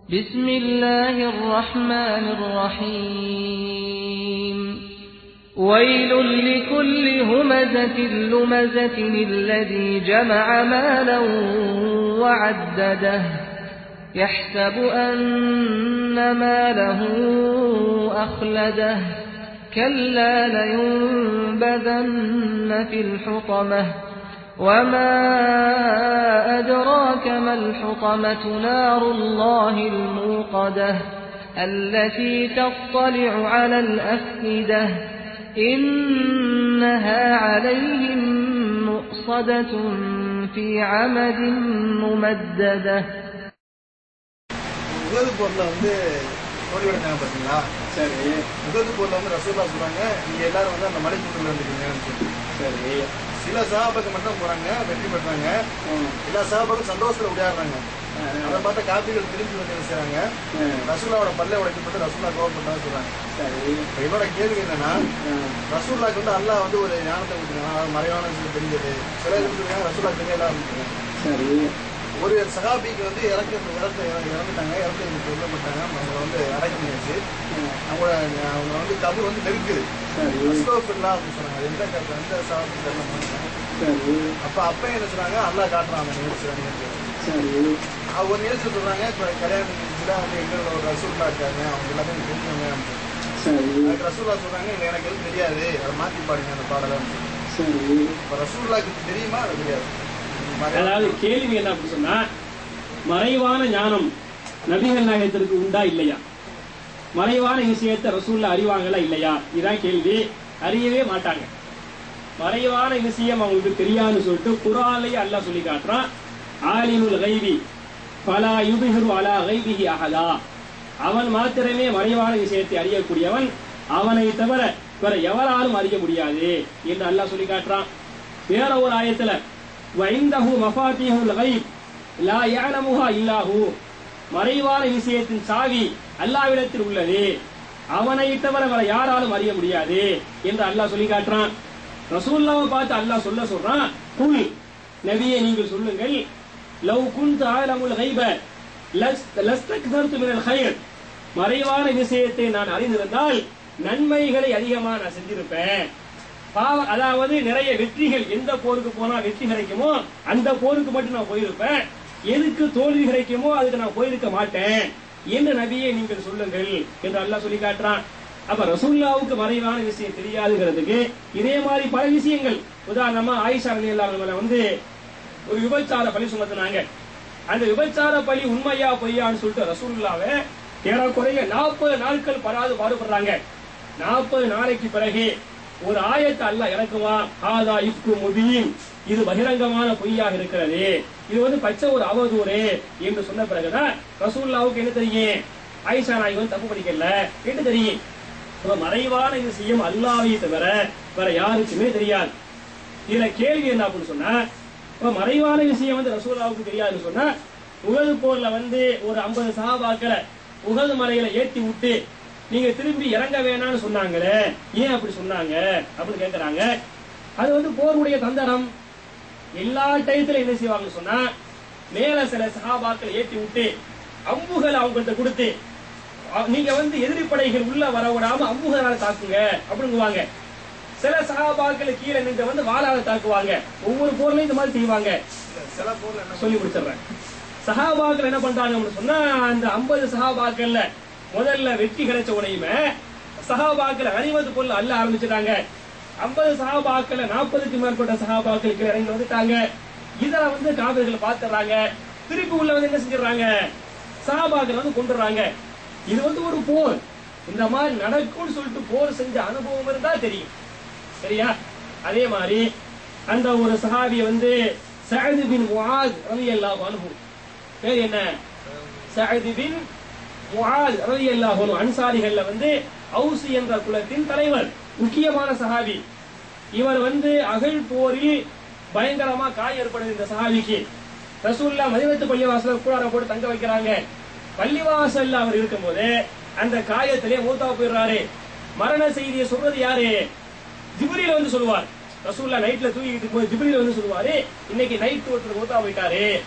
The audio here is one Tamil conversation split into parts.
بسم الله الرحمن الرحيم ويل لكل همزة لمزة الذي جمع مالا وعدده يحسب أن ماله أخلده كلا لينبذن في الحطمة وما أدراك ما الحطمة نار الله الموقدة التي تطلع على الأفئدة إنها عليهم مؤصدة في عمد ممددة உகது போர்ல வந்து ஓடி விடுறாங்க பாத்தீங்களா சரி உகது போர்ல வந்து ரசூல்லா சொல்றாங்க நீங்க எல்லாரும் வந்து அந்த மலைக்குள்ள வந்துருக்கீங்கன்னு சொல்லி சரி சில சகாபாக்கள் மட்டும் போறாங்க வெற்றி பெற்றாங்க ம், எல்லா சகாபாக்கும் சந்தோஷத்துல விளையாடுறாங்க ஆ, அதை பார்த்த காப்பிகள் திரும்பி வந்து என்ன செய்றாங்க ஆ, ரசூல்லாவோட பல்லை உடைக்கப்பட்டு ரசூல்லா கோவப்பட்டான்னு சொல்றாங்க சரி இப்ப என்னோட கேள்வி என்னன்னா ஆ, ரசூல்லாக்கு வந்து அல்லாஹ் வந்து ஒரு ஞானத்தை கொடுத்துருக்காங்க அதாவது மறைவான விஷயம் தெரிஞ்சது சில இது சொல்றாங்க ரசூல்லா தெரியல அப்படின்றாங்க. சரி ஒரு சகாபிக்கு வந்து இறக்க இறக்க இறந்துட்டாங்க இறந்து சொல்லப்பட்டாங்க அவங்க வந்து அடக்கி பண்ணியாச்சு ஆ, அவங்களோட அவங்க வந்து கபர் வந்து நெருக்குது சரி அஸ்தோஃபில்லா அப்படின்னு சொன்னாங்க அது எந்த கருத்து அந்த சாப்பிட்டு தெரியல மாட்டாங்க சரி அப்ப அப்ப என்ன சொன்னாங்க அல்லா காட்டுறாங்க அந்த நிகழ்ச்சி நிகழ்ச்சி சரி அவங்க ஒரு நிகழ்ச்சி சொல்றாங்க இப்ப கல்யாண நிகழ்ச்சியில வந்து எங்களோட ஒரு ரசூல்லா இருக்காங்க அவங்க எல்லாத்தையும் தெரிஞ்சவங்க அப்படின்னு. சரி அதுக்கு ரசூல்லா சொல்றாங்க இல்ல எனக்கு எதுவும் தெரியாது அதை மாத்தி பாடுங்க அந்த பாடலை அப்படின்னு. சரி இப்ப ரசூல்லாக்கு தெரியுமா அது தெரியாது அதாவது கேள்வி என்ன அப்படி சொன்னா மறைவான ஞானம் நபிகள் நாயகத்திற்கு உண்டா இல்லையா மறைவான விஷயத்தை ரசூல்ல அறிவாங்களா இல்லையா இதான் கேள்வி அறியவே மாட்டாங்க மறைவான விஷயம் அவங்களுக்கு தெரியாதுன்னு சொல்லிட்டு குரான்லயே அல்லாஹ் சொல்லி காட்டுறான் ஆலிமுல் கைவி பலா யுபிஹரு அலா கைபிஹி அஹதா அவன் மாத்திரமே மறைவான விஷயத்தை அறியக்கூடியவன் அவனை தவிர வேற எவராலும் அறிய முடியாது என்று அல்லாஹ் சொல்லி காட்டுறான் வேற ஒரு ஆயத்துல வைந்தஹு மஃபாத்திஹுல் கைப் லா யஅலமுஹா இல்லாஹு மறைவான விஷயத்தின் சாவி அல்லாவிடத்தில் உள்ளது அவனை தவிர வேற யாராலும் அறிய முடியாது என்று அல்லாஹ் சொல்லி காட்டுறான் ரசூல்லாவை பார்த்து அல்லாஹ் சொல்ல சொல்றான் குல் நபியே நீங்கள் சொல்லுங்கள் லவ் குன்து ஆலமுல் கைப லஸ்தக்தர்து மினல் கைர் மறைவான விஷயத்தை நான் அறிந்திருந்தால் நன்மைகளை அதிகமா நான் செஞ்சிருப்பேன் பாவ அதாவது நிறைய வெற்றிகள் எந்த போருக்கு போனா வெற்றி கிடைக்குமோ அந்த போருக்கு மட்டும் நான் போயிருப்பேன் எதுக்கு தோல்வி கிடைக்குமோ அதுக்கு நான் போயிருக்க மாட்டேன் என்று நபியே நீங்கள் சொல்லுங்கள் என்று அல்லாஹ் சொல்லி காட்டுறான் அப்ப ரசூல்லாவுக்கு மறைவான விஷயம் தெரியாதுங்கிறதுக்கு இதே மாதிரி பல விஷயங்கள் உதாரணமா ஆயிஷா அலி அல்லாஹ் வந்து ஒரு விபச்சார பழி சுமத்தினாங்க அந்த விபச்சார பழி உண்மையா பொய்யான்னு சொல்லிட்டு ரசூல்லாவை ஏறக்குறைய நாற்பது நாட்கள் பராது பாடுபடுறாங்க நாற்பது நாளைக்கு பிறகு ஒரு ஆயத்தை அல்லாஹ் இறக்குவா ஆதா இஃப்கு முபீன் இது பகிரங்கமான பொய்யாக இருக்கிறது இது வந்து பச்சை ஒரு அவதூறு என்று சொன்ன பிறகுதான் ரசூல்லாவுக்கு என்ன தெரியும் ஆயிஷா நாய் வந்து தப்பு படிக்கல என்ன தெரியும் அப்ப மறைவான விஷயம் அல்லாவை தவிர வேற யாருக்குமே தெரியாது இதுல கேள்வி என்ன அப்படின்னு சொன்னா இப்ப மறைவான விஷயம் வந்து ரசூலாவுக்கு தெரியாதுன்னு சொன்னா உகது போர்ல வந்து ஒரு ஐம்பது சகாபாக்களை உகது மலையில ஏத்தி விட்டு நீங்க திரும்பி இறங்க வேணாம்னு சொன்னாங்களே ஏன் அப்படி சொன்னாங்க அப்படின்னு கேக்குறாங்க அது வந்து போருடைய தந்தரம் எல்லா டயத்துல என்ன செய்வாங்கன்னு சொன்னா மேல சில சகாபாக்களை ஏத்தி விட்டு அம்புகள் அவங்கள்ட்ட கொடுத்து அ- நீங்க வந்து எதிரி படைகள் உள்ள வர விடாம அம்புகளால தாக்குங்க அப்படிங்குவாங்க சில சகாபாக்களை கீழே நின்று வந்து வாளால தாக்குவாங்க ஒவ்வொரு போர்லயும் இந்த மாதிரி செய்வாங்க சில போர்ல என்ன சொல்லி முடிச்சிடுறேன் சஹாபாக்கள் என்ன பண்றாங்க அப்படின்னு சொன்னா அந்த 50 சஹாபாக்கள்ல முதல்ல வெற்றி கிடைச்ச உடனேயுமே சஹாபாக்கள் அணிவது பொருள் அல்ல ஆரம்பிச்சிட்டாங்க 50 சஹாபாக்கள் நாற்பதுக்கு மேற்பட்ட சஹாபாக்கள் கீழே இறங்கி வந்துட்டாங்க இதுல வந்து காவிரிகள் பாத்துறாங்க திருப்பி உள்ள வந்து என்ன செஞ்சிடறாங்க சஹாபாக்கள் வந்து கொண்டுறாங்க இது வந்து ஒரு போர் இந்த மாதிரி நடக்கும்னு சொல்லிட்டு போர் செஞ்ச அனுபவம் இருந்தா தெரியும் சரியா அதே மாதிரி அந்த ஒரு சஹாபி வந்து சஅத் பின் முஆத் ரலியல்லாஹு அன்ஹு பேர் என்ன சஅத் பின் முஆத் ரலியல்லாஹு அன்ஹு அன்சாரிகள்ல வந்து அவுஸ் என்ற குலத்தின் தலைவர் முக்கியமான சஹாபி இவர் வந்து அகழ் போரில் பயங்கரமா காயம் ஏற்படுது இந்த சஹாபிக்கு ரசூல்லா மதினத்து பள்ளிவாசல கூடார போட்டு தங்க வைக்கிறாங்க பள்ளிவாசல்ல அவர் இருக்கும்போது அந்த காயத்திலே மூத்தா போயிடுறாரு மரண செய்தியை சொல்றது யாரு ஜிப்ரீல் வந்து சொல்லுவார் ரசூல்லா நைட்ல தூங்கிட்டு போய் ஜிப்ரீல் வந்து சொல்லுவாரு இன்னைக்கு நைட் ஒருத்தர் மூத்தா போயிட்டாரு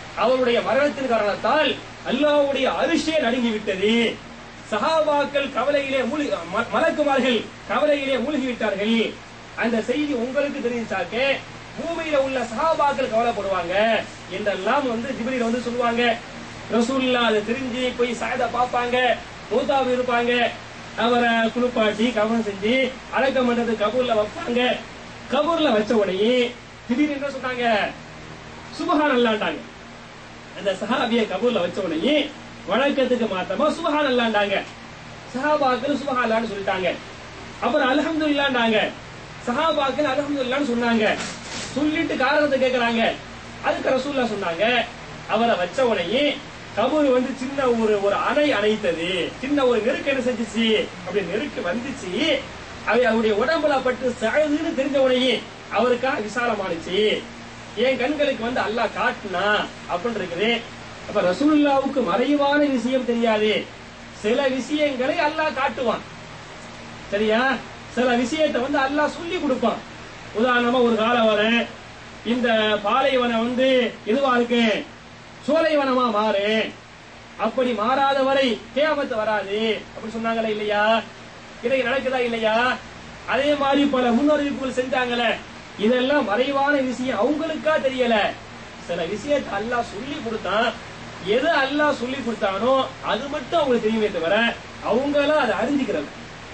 அவருடைய மரணத்தின் காரணத்தால் அல்லாஹ்வுடைய அரிசியே நடுங்கி விட்டது சஹாபாக்கள் கவலையிலே மூழ்கி ம- மலக்குமார்கள் கவலையிலே மூழ்கி விட்டார்கள் அந்த செய்தி உங்களுக்கு தெரிஞ்சாக்க பூமியில உள்ள சஹாபாக்கள் கவலைப்படுவாங்க என்றெல்லாம் வந்து ஜிப்ரீல் வந்து சொல்லுவாங்க ரசூல்லா அதை தெரிஞ்சு போய் சாயதா பார்ப்பாங்க மூத்தாவு இருப்பாங்க அவரை குளிப்பாட்டி கவனம் செஞ்சு அடக்கம் பண்றது கபூர்ல வைப்பாங்க கபூர்ல வச்ச உடனே திடீர்னு என்ன சொன்னாங்க சுபஹான் அல்லாண்டாங்க அந்த சஹாபிய கபூர்ல வச்ச உடனே வழக்கத்துக்கு மாத்தமா சுபஹான் அல்லாண்டாங்க சஹாபாக்கள் சுபஹான் சொல்லிட்டாங்க அப்புறம் அல்ஹம்துலில்லாஹ்ன்றாங்க சஹாபாக்கள் அல்ஹம்துலில்லாஹ்னு சொன்னாங்க சொல்லிட்டு காரணத்தை கேக்குறாங்க அதுக்கு ரசூல்லா சொன்னாங்க அவரை வச்ச உடனே கபூர் வந்து சின்ன ஒரு ஒரு அணை அணைத்தது சின்ன ஒரு நெருக்கு என்ன செஞ்சுச்சு அப்படி நெருக்கு வந்துச்சு அவை அவருடைய உடம்புல பட்டு சழுதுன்னு தெரிஞ்ச உடனே அவருக்காக விசாலமானுச்சு என் கண்களுக்கு வந்து அல்லாஹ் காட்டுனா அப்படின்னு இருக்குது அப்ப ரசூலுல்லாவுக்கு மறைவான விஷயம் தெரியாது சில விஷயங்களை அல்லாஹ் காட்டுவான் சரியா சில விஷயத்தை வந்து அல்லாஹ் சொல்லி கொடுப்பான் உதாரணமா ஒரு காலம் வர இந்த பாலைவனம் வந்து எதுவா இருக்கு சோலைவனமா மாறு அப்படி மாறாத வரை கேமத்து வராது அப்படி சொன்னாங்களே இல்லையா இதை நடக்குதா இல்லையா அதே மாதிரி பல முன்னறிவிப்புகள் செஞ்சாங்களே இதெல்லாம் மறைவான விஷயம் அவங்களுக்கா தெரியல சில விஷயத்தை அல்லாஹ் சொல்லி கொடுத்தான் எது அல்லாஹ் சொல்லி கொடுத்தானோ அது மட்டும் அவங்களுக்கு தெரியுமே தவிர அவங்களாம் அதை அறிஞ்சுக்கிறது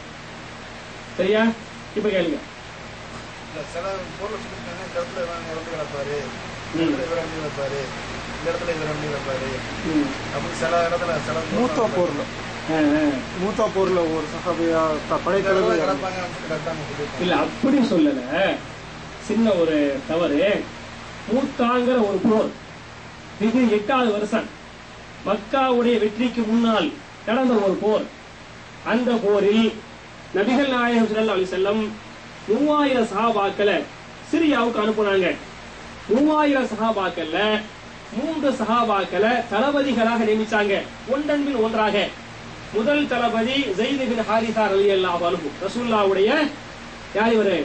சரியா இப்ப கேளுங்க இல்ல சில பொருள் சொல்லிருக்காங்க இந்த இடத்துல இவன் இறந்து கிடப்பாரு இந்த ம். இடத்துல இவர் அண்டி வைப்பாரு இந்த இடத்துல இவர் அண்டி வைப்பாரு ம். அப்படி சில இடத்துல சில மூத்தா போர்ல ஆ, ஆ. மூத்தா போர்ல ஒரு சஹாபியா த- இந்த இடத்துல படைத்தளபதி கிடப்பாங்க அப்படின்னு கரெக்டாக சொல்லியிருக்காங்க இல்ல அப்படி சொல்லல சின்ன ஒரு தவறு மூத்தாங்கிற ஒரு போர் இது எட்டாவது வருஷம் மக்காவுடைய வெற்றிக்கு முன்னால் நடந்த ஒரு போர் அந்த போரில் நபிகள் நாயகம் ஸல்லல்லாஹு அலைஹி வஸல்லம் மூவாயிரம் சஹாபாக்களை சிரியாவுக்கு அனுப்புனாங்க மூவாயிரம் சஹாபாக்கள்ல மூன்று சஹாபாக்களை தளபதிகளாக நியமிச்சாங்க ஒன்றன் பின் ஒன்றாக முதல் தளபதி ஜெயித் பின் ஹாரிசா ரலியல்லாஹு அன்ஹு ரசூலுல்லாஹ்வுடைய யார் இவரு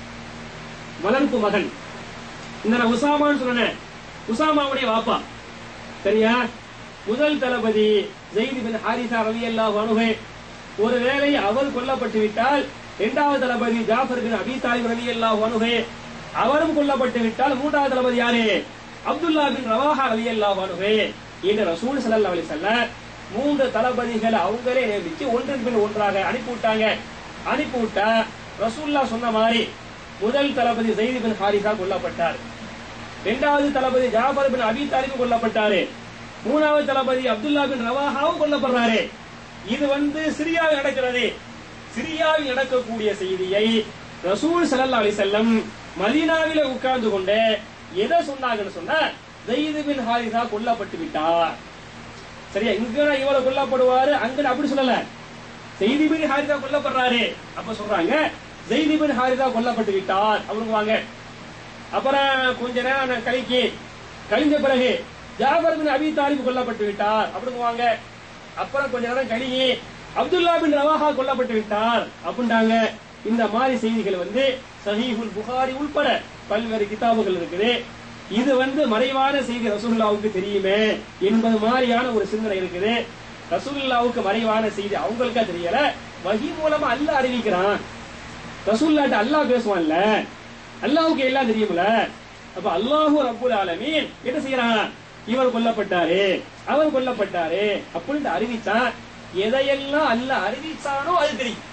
வளர்ப்பு மகன் இந்த நான் உசாமான்னு சொன்னேன் உசாமாவுடைய வாப்பா சரியா முதல் தளபதி ஜெயித் பின் ஹாரிசா ரலியல்லாஹு அன்ஹு ஒருவேளை அவர் கொல்லப்பட்டு விட்டால் இரண்டாவது தளபதி ஜாஃபர் பின் அபி தாலிப் ரலியல்லாஹு அன்ஹு அவரும் கொல்லப்பட்டு விட்டால் மூன்றாவது தளபதி யாரு அப்துல்லா பின் ரவாஹா ரலியல்லாஹு அன்ஹு என்று ரசூல் ஸல்லல்லாஹு அலைஹி வஸல்லம் மூன்று தளபதிகளை அவங்களே நியமிச்சு ஒன்றன் பின் ஒன்றாக அனுப்பிவிட்டாங்க அனுப்பிவிட்டா ரசூல்லா சொன்ன மாதிரி முதல் தளபதி ஜெயித் பின் ஹாரிசா கொல்லப்பட்டார் இரண்டாவது தளபதி ஜாபர் பின் அபி தாலிப் கொல்லப்பட்டாரு மூணாவது தளபதி அப்துல்லா பின் ரவாஹாவும் கொல்லப்படுறாரு இது வந்து சிரியாவில் நடக்கிறது சிரியாவில் நடக்கக்கூடிய செய்தியை ரசூல் ஸல்லல்லாஹு அலைஹி வஸல்லம் மதீனாவில உட்கார்ந்து கொண்டு எதை சொன்னாங்கன்னு சொன்னா ஜெயித் பின் ஹாரிசா கொல்லப்பட்டு விட்டார் சரியா இங்க இவ்வளவு கொல்லப்படுவாரு அங்க அப்படி சொல்லல செய்தி பின் ஹாரிதா கொல்லப்படுறாரு அப்ப சொல்றாங்க செய்தி பின் ஹாரிதா கொல்லப்பட்டு விட்டார் அப்படிங்குவாங்க அப்புறம் கொஞ்ச நேரம் கழிக்கு கழிஞ்ச பிறகு ஜாபர் பின் அபி தாலிப் கொல்லப்பட்டு விட்டார் அப்படிங்குவாங்க அப்புறம் கொஞ்ச நேரம் கழிகி அப்துல்லா பின் ரவாஹா கொல்லப்பட்டு விட்டார் அப்படின்றாங்க இந்த மாதிரி செய்திகள் வந்து சஹீஹுல் புகாரி உள்பட பல்வேறு கிதாபுகள் இருக்குது இது வந்து மறைவான செய்தி ரசூலுல்லாவுக்கு தெரியுமே என்பது மாதிரியான ஒரு சிந்தனை இருக்குது ரசூலுல்லாவுக்கு மறைவான செய்தி அவங்களுக்கா தெரியல வஹி மூலமா அல்லாஹ் அறிவிக்கிறான் ரசூல்லாட்ட அல்லாஹ் பேசுவான்ல அல்லாஹ்வுக்கு எல்லாம் தெரியும்ல அப்ப அல்லாஹு ரப்புல் ஆலமீன் என்ன செய்யறான் இவர் கொல்லப்பட்டாரு அவர் கொல்லப்பட்டாரு அப்படின்னு அறிவிச்சான் எதையெல்லாம் அல்லாஹ் அறிவிச்சானோ அது தெரியும்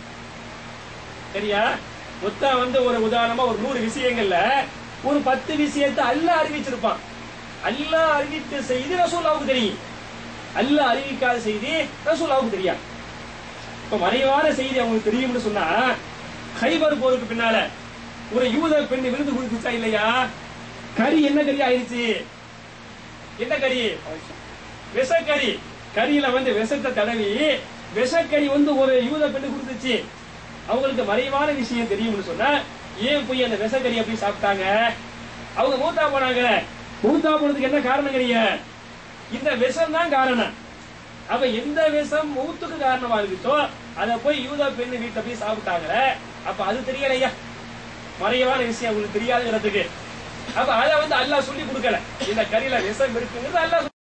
சரியா மொத்தம் வந்து ஒரு உதாரணமா ஒரு நூறு விஷயங்கள்ல ஒரு பத்து விஷயத்தை அல்லாஹ் அறிவிச்சிருப்பான் அல்லாஹ் அறிவித்த செய்தி ரசூல்லாவுக்கு தெரியும் அல்லாஹ் அறிவிக்காத செய்தி ரசூல்லாவுக்கு தெரியாது இப்ப மறைவான செய்தி அவங்களுக்கு தெரியும்னு சொன்னா ஹைபர் போருக்கு பின்னால ஒரு யூத பெண் விருது குடிச்சுச்சா இல்லையா கறி என்ன கறி ஆயிருச்சு என்ன கறி விஷக்கறி கறியில வந்து விஷத்தை தடவி விஷக்கறி வந்து ஒரு யூத பெண்ணு கொடுத்துச்சு அவங்களுக்கு மறைவான விஷயம் தெரியும்னு சொன்னா ஏன் போய் அந்த விஷக்கறி அப்படி சாப்பிட்டாங்க அவங்க மூத்தா போனாங்க மூத்தா போனதுக்கு என்ன காரணங்கிறீங்க இந்த விஷம் தான் காரணம் அப்ப எந்த விஷம் மூத்துக்கு காரணமா இருக்குச்சோ அத போய் யூதா பெண்ணு வீட்டுல போய் சாப்பிட்டாங்களே அப்ப அது தெரியலையா மறைவான விஷயம் உங்களுக்கு தெரியாதுங்கிறதுக்கு அப்ப அதை வந்து அல்லாஹ் சொல்லி கொடுக்கல இந்த கறியில விஷம் இருக்குங்கிறது அல்லாஹ்